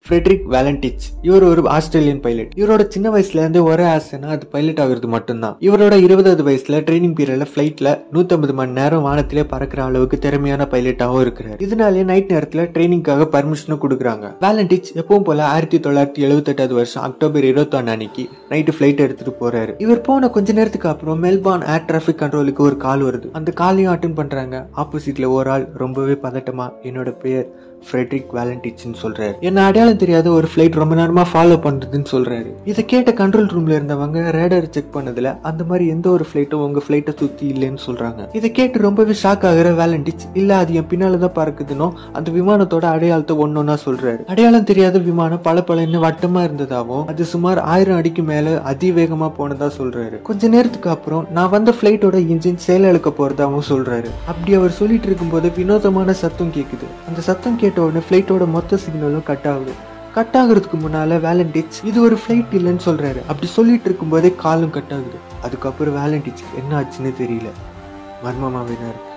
Frederick வேலண்டிச் இவர் ஒரு Australian pilot இவரோட சின்ன வயசுல இருந்து ஒரே ஆசைனா அது பைலட் ஆகுறது மட்டும்தான் இவரோட இருபதாவது வயசுல ட்ரைனிங் பீரியட்ல ஃபிளைட்ல 150 மணி நேரம் வானத்திலே பறக்கிற அளவுக்கு திறமையான பைலட்டாகவும் இருக்கிறார் இதனாலே நைட் நேரத்துல ட்ரைனிங்காக பர்மிஷனும் கொடுக்குறாங்க வேலண்டிச் எப்பவும் போல ஆயிரத்தி தொள்ளாயிரத்தி எழுபத்தெட்டாவது வருஷம் அக்டோபர் இருபத்தொன்னு அன்னைக்கு நைட்டு ஃபிளைட் எடுத்துட்டு போறாரு இவர் போன கொஞ்ச நேரத்துக்கு அப்புறம் மெல்பார்ன் ஏர் டிராஃபிக் கண்ட்ரோலுக்கு ஒரு கால் வருது அந்த காலையும் அட்டன் பண்றாங்க ஆப்போசிட்ல ஒரு ஆள் ரொம்பவே பதட்டமா என்னோட பேர் ஃப்ரெட்ரிக் வேலண்டிச்னு சொல்றாரு என்ன அடையாளம் தெரியாத ஒரு ஃபிளைட் ரொம்ப நேரமா ஃபாலோ பண்றதுன்னு சொல்றாரு இதை கேட்ட கண்ட்ரோல் ரூம்ல இருந்தவங்க ரேடர் செக் பண்ணதுல அந்த மாதிரி எந்த ஒரு ஃபிளைட்டும் உங்க ஃபிளைட்டை சுத்தி இல்லைன்னு சொல்றாங்க இதை கேட்டு ரொம்பவே ஷாக் ஆகுற வேலண்டிச் இல்ல அது என் பின்னால தான் பறக்குதுனோ அந்த விமானத்தோட அடையாளத்தை ஒன்னொன்னா சொல்றாரு அடையாளம் தெரியாத விமானம் பல பலன்னு வட்டமா இருந்ததாகவும் அது சுமார் ஆயிரம் அடிக்கு மேல அதிவேகமா போனதா சொல்றாரு கொஞ்ச நேரத்துக்கு அப்புறம் நான் வந்த ஃபிளைட்டோட இன்ஜின் செயலிழக்க போறதாகவும் சொல்றாரு அப்படி அவர் சொல்லிட்டு இருக்கும்போது வினோதமான சத்தம் கேக்குது அந்த சத்தம் கேட்ட உடனே ஃபிளைட்டோட மொத்த சிக்னலும் கட் ஆகுது கட் ஆகுறதுக்கு முன்னால வேலண்டிச் இது ஒரு ஃபிளைட் இல்லைன்னு சொல்றாரு அப்படி சொல்லிட்டு இருக்கும்போதே காலும் கட் ஆகுது அதுக்கப்புறம் வேலண்டிச் என்ன ஆச்சுன்னு தெரியல மர்மமாவே தான் இருக்கு